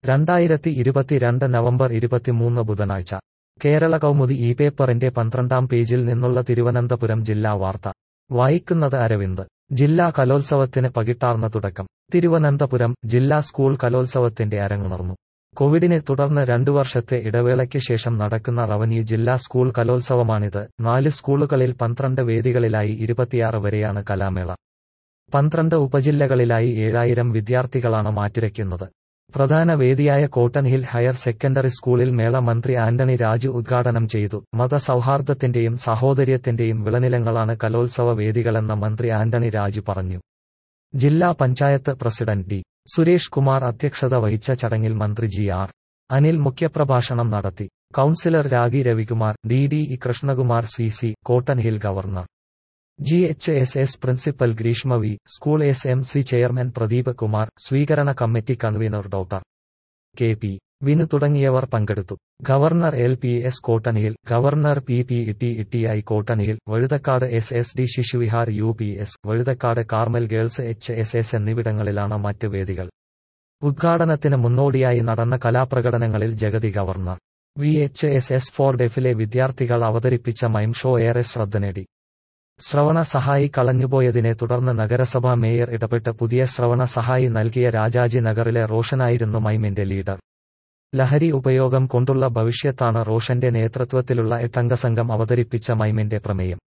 രണ്ടായിരത്തി ഇരുപത്തിരണ്ട് നവംബർ ഇരുപത്തിമൂന്ന് ബുധനാഴ്ച കേരള കൗമുദി ഈ പേപ്പറിന്റെ പന്ത്രണ്ടാം പേജിൽ നിന്നുള്ള തിരുവനന്തപുരം ജില്ലാ വാർത്ത വായിക്കുന്നത് അരവിന്ദ് ജില്ലാ കലോത്സവത്തിന് പകിട്ടാർന്ന തുടക്കം തിരുവനന്തപുരം ജില്ലാ സ്കൂൾ കലോത്സവത്തിന്റെ അരങ്ങുണർന്നു കോവിഡിനെ തുടർന്ന് രണ്ടു വർഷത്തെ ഇടവേളയ്ക്ക് ശേഷം നടക്കുന്ന റവന്യൂ ജില്ലാ സ്കൂൾ കലോത്സവമാണിത് നാല് സ്കൂളുകളിൽ പന്ത്രണ്ട് വേദികളിലായി ഇരുപത്തിയാറ് വരെയാണ് കലാമേള പന്ത്രണ്ട് ഉപജില്ലകളിലായി ഏഴായിരം വിദ്യാർത്ഥികളാണ് മാറ്റുരയ്ക്കുന്നത് പ്രധാന വേദിയായ കോട്ടൺ ഹിൽ ഹയർ സെക്കൻഡറി സ്കൂളിൽ മേള മന്ത്രി ആന്റണി രാജു ഉദ്ഘാടനം ചെയ്തു മതസൗഹാർദ്ദത്തിന്റെയും സാഹോദര്യത്തിന്റെയും വിളനിലങ്ങളാണ് കലോത്സവ വേദികളെന്ന മന്ത്രി ആന്റണി രാജു പറഞ്ഞു ജില്ലാ പഞ്ചായത്ത് പ്രസിഡന്റ് ഡി സുരേഷ് കുമാർ അധ്യക്ഷത വഹിച്ച ചടങ്ങിൽ മന്ത്രി ജി ആർ അനിൽ മുഖ്യപ്രഭാഷണം നടത്തി councillor Ragi Ravikumar D D E Krishnakumar C C Cotton Hill government G H S S principal Greeshma V school S M C chairman Pradeep Kumar സ്വീകരണ committee convener doctor K P Vinu തുടങ്ങിയവർ പങ്കെടുത്തു ഗവർണർ എൽ പി എസ് കോട്ടണിയിൽ government P P Itty ഇട്ടിയായി കോട്ടണിയിൽ Vazhuthacaud S S D Sishuvihar U P S Vazhuthacaud Carmel girls H S S എന്നിവിടങ്ങളിലാണ് മറ്റ് വേദികൾ ഉദ്ഘാടനത്തിന് മുന്നോടിയായി നടന്ന കലാപ്രകടനങ്ങളിൽ Jagathy government V H S S four ഡെഫിലെ വിദ്യാർത്ഥികൾ അവതരിപ്പിച്ച മൈം ഷോ ഏറെ ശ്രദ്ധ നേടി ശ്രവണ സഹായി കളഞ്ഞുപോയതിനെ തുടർന്ന് നഗരസഭാ മേയർ ഇടപെട്ട് പുതിയ ശ്രവണ സഹായി നൽകിയ രാജാജി നഗറിലെ റോഷനായിരുന്നു മൈമിന്റെ ലീഡർ ലഹരി ഉപയോഗം കൊണ്ടുള്ള ഭവിഷ്യത്താണ് റോഷന്റെ നേതൃത്വത്തിലുള്ള എട്ടംഗ സംഘം അവതരിപ്പിച്ച മൈമിന്റെ പ്രമേയം